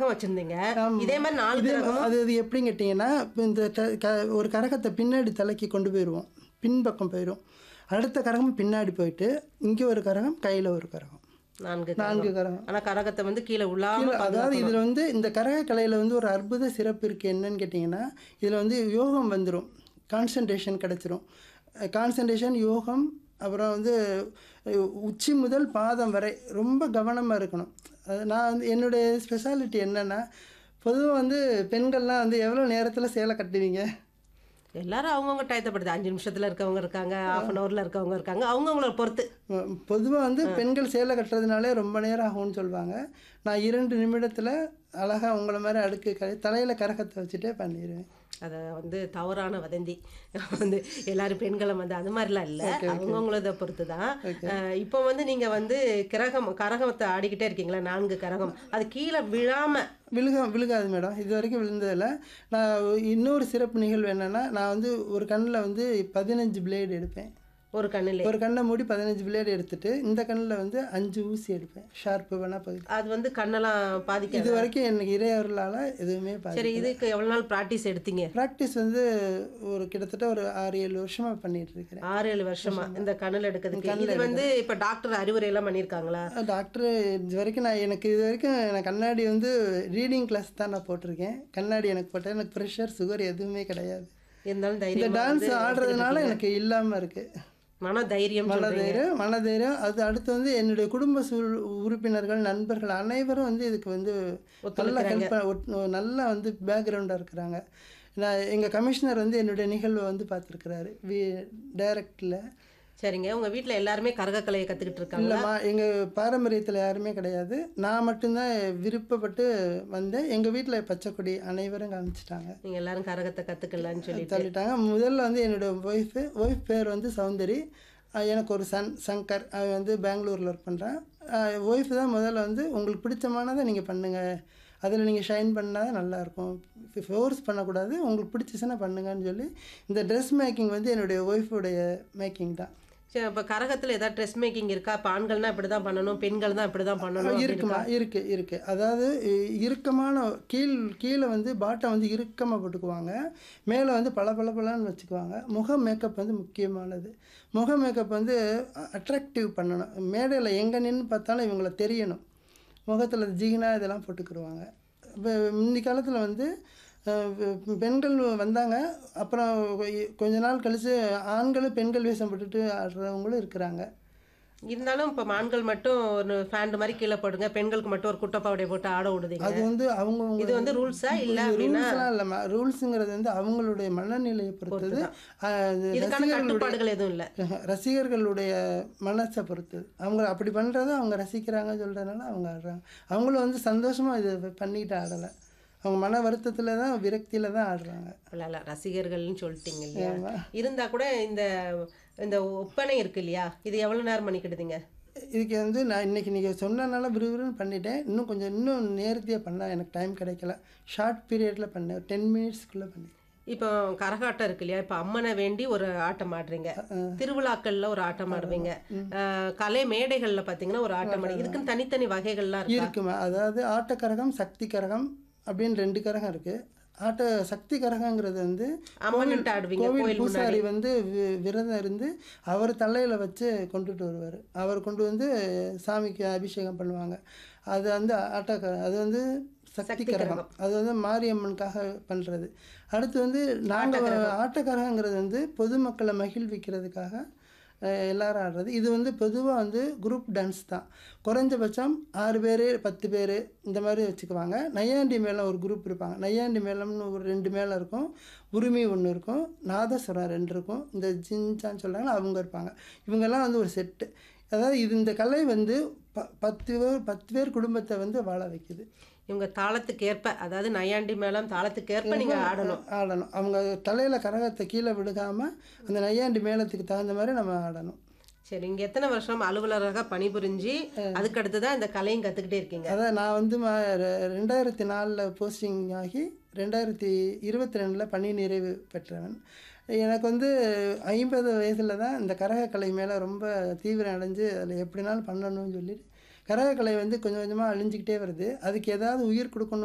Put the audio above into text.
கரகம் வச்சிருந்தீங்க இதே மாதிரி நாலு இதே கரகமும் அது அது எப்படின்னு கேட்டிங்கன்னா இப்போ இந்த த- க- ஒரு கரகத்தை பின்னாடி தலைக்கு கொண்டு போயிடுவோம் பின்பக்கம் போயிடும் அடுத்த கரகம் பின்னாடி போயிட்டு இங்கே ஒரு கரகம் கையில் ஒரு கரகம் நான்கு நான்கு கரகம் கரகம் ஆனா கரகத்தை வந்து கீழே உள்ளாம கீழே அதாவது இதில் வந்து இந்த கரக கலையில் வந்து ஒரு அற்புத சிறப்பு இருக்குது என்னன்னு கேட்டிங்கன்னா இதில் வந்து யோகம் வந்துடும் கான்சன்ட்ரேஷன் கிடச்சிரும் கான்சன்ட்ரேஷன் யோகம் அப்புறம் வந்து அஹ், உச்சி முதல் பாதம் வரை ரொம்ப கவனமாக இருக்கணும் அது நான் வந்து என்னுடைய ஸ்பெஷாலிட்டி என்னென்னா பொதுவாக வந்து பெண்கள்லாம் வந்து எவ்வளோ நேரத்தில் சேலை கட்டுவீங்க எல்லாரும் அவங்கவுங்க டயத்தைப்படுது அஞ்சு நிமிஷத்துல இருக்கவங்க இருக்காங்க ஹாஃப் அன் ஹவர்ல இருக்கவங்க இருக்காங்க அவங்கவுங்கள பொறுத்து பொதுவாக வந்து பெண்கள் சேலை கட்டுறதுனாலே ரொம்ப நேரம் ஆகும்னு சொல்லுவாங்க நான் இரண்டு நிமிடத்தில் அழகாக உங்களை மாதிரி அடுக்கு க தலையில் கரகத்தை வச்சுட்டே பண்ணிடுவேன் அதை வந்து தவறான வதந்தி வந்து எல்லாரும் பெண்களும் வந்து அது மாதிரிலாம் இல்லை அவங்கவுங்களத பொறுத்து தான் இப்போ வந்து நீங்கள் வந்து கிரகம் கரகத்தை ஆடிக்கிட்டே இருக்கீங்களா நான்கு கரகம் அது கீழே விழாம விழுக விழுகாது மேடம் இது வரைக்கும் விழுந்ததில்ல நான் இன்னொரு சிறப்பு நிகழ்வு என்னென்னா நான் வந்து ஒரு கண்ணில் வந்து பதினஞ்சு பிளேடு எடுப்பேன் ஒரு கண்ணிலே ஒரு கண்ணை மூடி பதினஞ்சு பிளேடு எடுத்துட்டு இந்த கண்ணில் வந்து அஞ்சு ஊசி எடுப்பேன் ஷார்ப்பு வேணால் பகுதி அது வந்து கண்ணெல்லாம் பாதிக்காது இது வரைக்கும் எனக்கு இறையவர்களால் எதுவுமே பாதி சரி இதுக்கு எவ்வளோ நாள் ப்ராக்டிஸ் எடுத்தீங்க ப்ராக்டிஸ் வந்து ஒரு கிட்டத்தட்ட ஒரு ஆறு ஏழு வருஷமாக பண்ணிட்டு இருக்கிறேன் ஆறு ஏழு வருஷமா இந்த கண்ணில் எடுக்கிறதுக்கு இது வந்து இப்போ டாக்டர் அறிவுரை எல்லாம் பண்ணியிருக்காங்களா டாக்டர் இது வரைக்கும் நான் எனக்கு இது வரைக்கும் எனக்கு கண்ணாடி வந்து ரீடிங் கிளாஸ் தான் நான் போட்டிருக்கேன் கண்ணாடி எனக்கு போட்டேன் எனக்கு ப்ரெஷர் சுகர் எதுவுமே கிடையாது இருந்தாலும் இந்த தைரியம் டான்ஸ் ஆடுறதுனால எனக்கு இல்லாமல் இருக்குது மன தைரியம் மனதைரியம் மனதைரியம் அது அடுத்து வந்து என்னுடைய குடும்ப சூழ் உறுப்பினர்கள் நண்பர்கள் அனைவரும் வந்து இதுக்கு வந்து நல்லா ஹெல்ப் நல்லா வந்து பேக்ரவுண்டாக இருக்கிறாங்க நான் எங்கள் கமிஷனர் வந்து என்னுடைய நிகழ்வை வந்து பார்த்துருக்குறாரு வி டைரக்டில் சரிங்க உங்க வீட்ல எல்லாருமே கரகக்கலையை கத்துக்கிட்டு இருக்காங்க இல்லைம்மா எங்கள் பாரம்பரியத்தில் யாருமே கிடையாது நான் மட்டும்தான் விருப்பப்பட்டு வந்தேன் எங்கள் வீட்டில் பச்சைக்கொடி அனைவரும் காமிச்சிட்டாங்க நீங்க எல்லாரும் கரகத்தை கத்துக்கலாம்னு சொல்லிட்டு தள்ளிட்டாங்க முதல்ல வந்து என்னோட ஒய்ஃபு ஒய்ஃப் பேர் வந்து சௌந்தரி அஹ் எனக்கு ஒரு சன் சங்கர் அவன் வந்து பெங்களூரில் ஒர்க் பண்ணுறான் ஒய்ஃப் தான் முதல்ல வந்து உங்களுக்கு பிடிச்சமானதை நீங்கள் பண்ணுங்கள் அதில் நீங்கள் ஷைன் பண்ணால் தான் நல்லாயிருக்கும் ஃபோர்ஸ் பண்ணக்கூடாது உங்களுக்கு பிடிச்சிச்சுன்னா பண்ணுங்கன்னு சொல்லி இந்த ட்ரெஸ் மேக்கிங் வந்து என்னுடைய ஒய்ஃபுடைய மேக்கிங் தான் சரி அப்ப கரகத்துல ஏதாவது ட்ரெஸ் மேக்கிங் இருக்கா இப்ப ஆண்கள்னா இப்படிதான் பண்ணணும் பெண்கள் தான் இப்படிதான் பண்ணணும் அப்படி இருக்குமா இருக்கு இருக்கு அதாவது இ- இறுக்கமான கீழ் கீழே வந்து பாட்டை வந்து இறுக்கமாக போட்டுக்குவாங்க மேலே வந்து பல பல பலன்னு வச்சுக்குவாங்க முக மேக்கப் வந்து முக்கியமானது முக மேக்கப் வந்து அட்ராக்டிவ் பண்ணணும் மேடையில் எங்கே நின்று பார்த்தாலும் இவங்கள தெரியணும் முகத்தில் ஜிகினா இதெல்லாம் போட்டுக்கிடுவாங்க இப்போ முந்தி காலத்தில் வந்து அஹ், பெ- பெண்கள் வந்தாங்க அப்புறம் கொ- கொஞ்ச நாள் கழித்து ஆண்களும் பெண்கள் வேஷம் போட்டுட்டு ஆடுறவங்களும் இருக்கிறாங்க இருந்தாலும் இப்ப ஆண்கள் மட்டும் ஒரு ஃபேண்ட் மாதிரி கீழே போடுங்க பெண்களுக்கு மட்டும் ஒரு குட்டப்பாவுடைய போட்டு ஆட விடுதீங்க அது வந்து அவங்கவுங்க இது வந்து ரூல்ஸா இல்ல அப்படின்னா ரூல்ஸ்லாம் இல்லைம்மா ரூல்ஸுங்கிறது வந்து அவங்களுடைய மனநிலையை பொறுத்தது அஹ், அது இதுக்கான கட்டுப்பாடுகள் எதுவும் இல்ல ரசிகர்களுடைய மனசை பொறுத்தது அவங்க அப்படி பண்ணுறத அவங்க ரசிக்கிறாங்க சொல்கிறதுனால அவங்க ஆடுறாங்க அவங்களும் வந்து சந்தோஷமாக இது பண்ணிக்கிட்டு ஆடலை அவங்க மன வருத்தத்தில் தான் விரக்தியில் தான் ஆடுறாங்க இல்ல இல்ல ரசிகர்கள்னு சொல்லிட்டீங்க இல்லையா இருந்தா கூட இந்த இந்த ஒப்பனை இருக்கு இல்லையா இது எவ்வளவு நேரம் பண்ணிக்கிடுதீங்க இதுக்கு வந்து நான் இன்னைக்கு நீங்கள் சொன்னனால விறுவிறுன்னு பண்ணிட்டேன் இன்னும் கொஞ்சம் இன்னும் நேர்த்தியாக பண்ண எனக்கு டைம் கிடைக்கல ஷார்ட் பீரியடில் பண்ணேன் டென் மினிட்ஸ்க்குள்ளே பண்ணேன் இப்போ கரகாட்டம் இருக்கு இல்லையா இப்போ அம்மனை வேண்டி ஒரு ஆட்டம் ஆடுறீங்க திருவிழாக்கள்ல ஒரு ஆட்டம் ஆடுவீங்க அஹ், கலை மேடைகள்ல பாத்தீங்கன்னா ஒரு ஆட்டம் ஆடு இதுக்குன்னு தனித்தனி வகைகள்லாம் இருக்கு இருக்குமா அதாவது ஆட்டக்கரகம் சக்தி கரகம் அப்படின்னு ரெண்டு கரகம் இருக்கு ஆட்ட சக்தி கரகங்கிறது வந்து அம்மன்ட்டு ஆடுவீங்க கோவில் கோயில் பூசாரி வந்து வி- விரதம் இருந்து அவர் தலையில் வச்சு கொண்டுட்டு வருவார் அவர் கொண்டு வந்து சாமிக்கு அபிஷேகம் பண்ணுவாங்க அது வந்து ஆட்ட அது வந்து சக்தி கரகம் அது வந்து மாரியம்மனுக்காக பண்ணுறது அடுத்து வந்து நாங்கள் ஆட்டக்கரகங்கிறது வந்து பொதுமக்களை மகிழ்விக்கிறதுக்காக அஹ், எல்லாரும் ஆடுறது இது வந்து பொதுவாக வந்து குரூப் டான்ஸ் தான் குறைஞ்சபட்சம் ஆறு பேர் பத்து பேர் இந்த மாதிரி வச்சுக்குவாங்க நையாண்டி மேளம் ஒரு குரூப் இருப்பாங்க நையாண்டி மேளம்னு ஒரு ரெண்டு மேளம் இருக்கும் உரிமை ஒன்று இருக்கும் நாதஸ்வரம் ரெண்டு இருக்கும் இந்த ஜின்சான்னு சொல்கிறாங்களா அவங்க இருப்பாங்க இவங்கெல்லாம் வந்து ஒரு செட்டு அதாவது இது இந்த கலை வந்து ப பத்து பேர் பத்து பேர் குடும்பத்தை வந்து வாழ வைக்குது இவங்க தாளத்துக்கு ஏற்ப அதாவது நையாண்டி மேளம் தாளத்துக்கு ஏற்ப நீங்க ஆடணும் ஆடணும் அவங்க தலையில் கரகத்தை கீழே விழுகாமல் அந்த நையாண்டி மேளத்துக்கு தகுந்த மாதிரி நம்ம ஆடணும் சரி இங்க எத்தனை வருஷம் அலுவலராக பணிபுரிஞ்சு அதுக்கு அடுத்து தான் இந்த கலையும் கத்துக்கிட்டே இருக்கீங்க அதான் நான் வந்து ம ரெ- ரெண்டாயிரத்தி நாலில் போஸ்டிங் ஆகி ரெண்டாயிரத்தி இருபத்தி ரெண்டில் பணி நிறைவு பெற்றவன் எனக்கு வந்து ஐம்பது வயதில் தான் இந்த கரகக்கலை மேலே ரொம்ப தீவிரம் அடைஞ்சு அதில் எப்படினாலும் பண்ணணும்னு சொல்லிட்டு கரகக்கலை வந்து கொஞ்சம் கொஞ்சமாக அழிஞ்சிக்கிட்டே வருது அதுக்கு ஏதாவது உயிர் கொடுக்கணும்